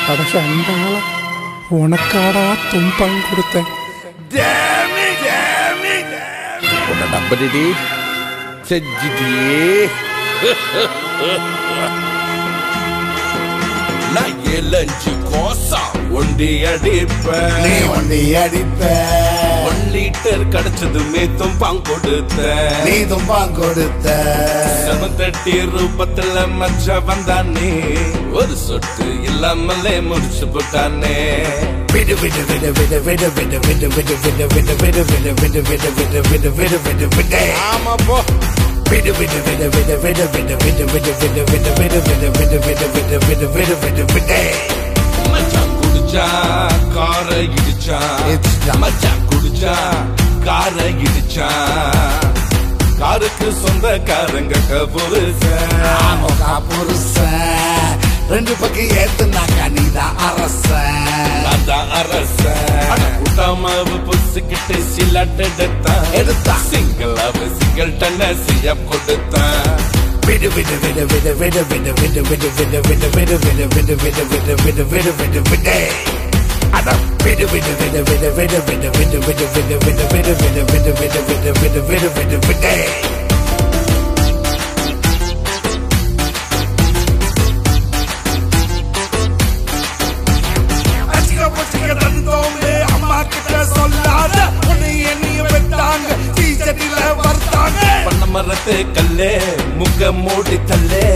அட சண்டாள உனக்காடா துன்பம் கொடுத்தேன் உன்னை நம்படி செஞ்சிட்டியே நான் ஏழஞ்சு கோசா ஒண்டி அடிப்பேன் நீ ஒண்டி அடிப்ப ஒன் லிட்டர் கிடைச்சதுமே தும்பாங் கொடுத்த நீ தும்பான் கொடுத்த செவன் தட்டி ரூபத்துல மச்ச வந்தானே ஒரு சொட்டு இல்லாமலே முடிச்சு போட்டானே விடு விடு விடு விடு விடு விடு விடு விடு விடு விடு விடு விடு விடு விடு விடு விடு விடு விடு விடு ஆமா போ விடு விடு விடு விடு விடு விடு விடு விடு விடு விடு விடு விடு விடு விடு விடு விடு விடு விடு விடு மச்சான் குடிச்சா கார இடிச்சா இடிச்சான். மச்சான் குடிச்சா கார இடிச்சா காருக்கு சொந்தக்காரங்க கபுருச ஆமோகா புருஷ ரெண்டு பக்கம் ஏத்துனாக்கா நீதான் அரச அதான் அரச கூட்டாமாவு புசுக்கிட்டு சிலட்டெடுத்தான் எடுத்தான். சிங்கிள் அவ சிங்கிள் டன்ன செய்ய கொடுத்தான் விடு விடு விடு விடு விடு விடு விடு விடு விடு விடு விடு விடு விடு விடு விடு விடு விடு விடு விடு அட விடு விடு விடு விடு விடு விடு விடு விடு விடு விடு விடு விடு விடு விடு விடு விடு விடு விடு விடு அச்சிக்க பொச்சிக்க தந்தோம்லே அம்மா கிட்ட சொல்லாத உன்னை எண்ணிய பெற்றாங்க டீச்சரில வர்த்தாங்க பண்ண மரத்து கல்லே முக மூடி தல்லே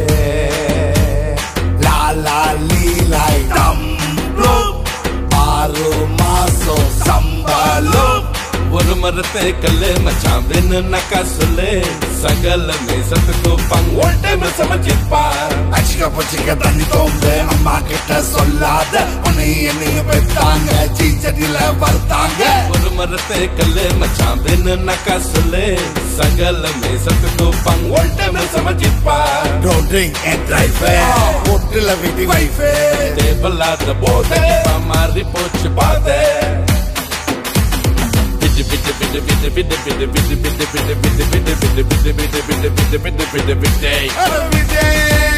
லா லா லீலாய் டம் ஆறு மாசம் சம்பாலும் ஒரு மரத்தை கல்லு மச்சான் வேணும்னாக்கா சொல்லு சகலமே சத்துக்கு பங்கு ஒன் டைம் சமைச்சிருப்பான் அச்சிக்க பொச்சிக்க தண்ணி தோம்பு அம்மா கிட்ட சொல்லாத உன்னை என்னைய பெற்றாங்க டீச்சரில வர்த்தாங்க ஒரு மரத்தை கல்லு மச்சான் வேணும்னாக்கா சொல்லு சகலமே சத்துக்கு பங்கு ஒன் டைம் சமைச்சிருப்பான் Don't drink and drive ஒட்டுல விட்டு வைஃபே தேவலாத போதே மாறி போச்சு பாதே பிட்டு பிட்டு பிட்டு பிட்டு பிட்டு பிட்டு பிட்டு பிட்டு பிட்டு பிட்டு பிட்டு பிட்டு பிட்டு பிட்டு பிட்டு பிட்டு பிட்டு பிட்டு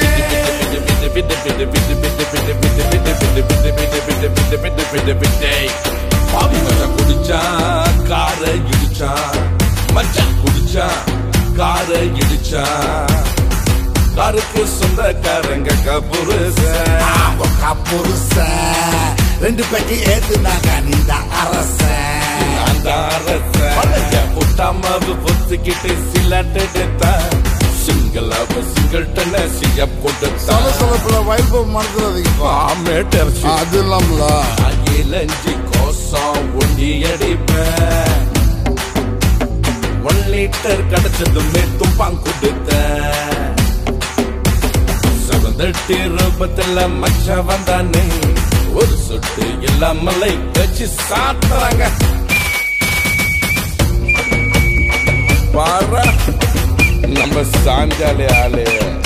பாவி மச்சான் குடிச்சா கார இடிச்சா மச்சான் குடிச்சா கார இடிச்சா காருக்கு சொந்தக்காரங்க கபுருச ஆமோகா புருஷ ரெண்டு பெட்டி ஏத்துனாங்க நீதான் அரச அந்த அரச புட்டாமாவு பொத்துக்கிட்டு சிலட்டெடுத்தா சிங்களாவ சிங்கிள் டன்ன செய்ய கொடுத்தா சலசலப்புல வைப்பு மறந்துடாதீங்கப்பா மேட்டர் அது இல்லாமல இளஞ்சி கோசம் ஒண்டி அடிப்பேன் ஒன் லிட்டர் கிடைச்சதுமே துப்பாங் கொடுத்த செவந்தட்டி ரூபத்துல மச்ச வந்தானே ஒரு சொட்டு இல்லாமலை வச்சு சாத்துறாங்க பாரா நம்ம சாஞ்சாலே ஆளு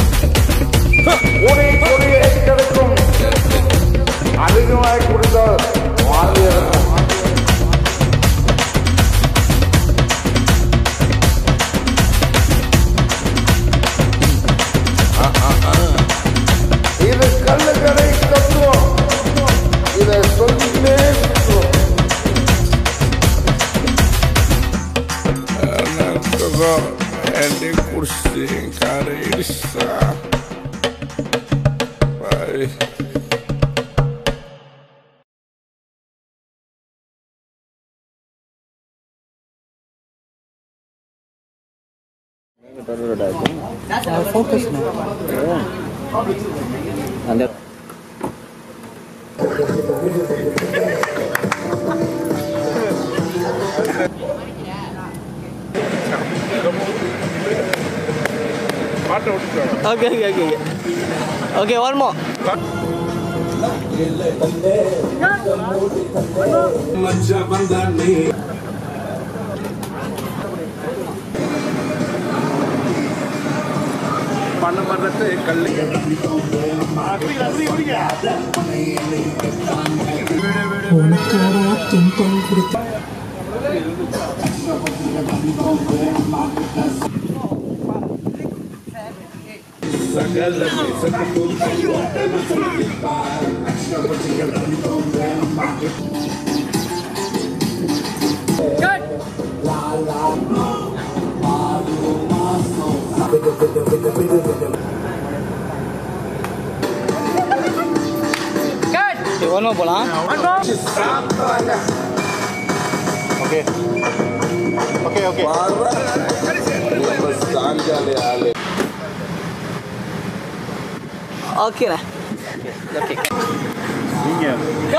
கூடி கூடி ஏற்றி கிடைக்கும் அதிகமாக குடித்தால் வாழ்வு இருக்கும் இது கல்லுக்கடை தத்துவம் இதை சொல்லிக்கிட்டே சுற்றுவோம் Endi kursi cara irsa. Vai. Focus Okay, okay, okay. okay. Okay, one more. மச்ச வந்தானே பண்ண மரத்தை கல்லு உனக்காடா துன்பம் கொடுத்தேன் சகல ஒன்றும் போகலாம் ஓகே ஓகே ஓகே ஓகேண்ணே ஓகே நீங்கள்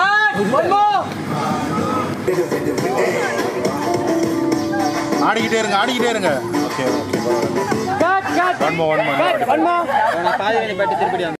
ஆடிக்கிட்டே இருங்க ஆடிக்கிட்டே இருங்க okay okay one more one more நான் பாதி வேலை பட்டு திருப்பி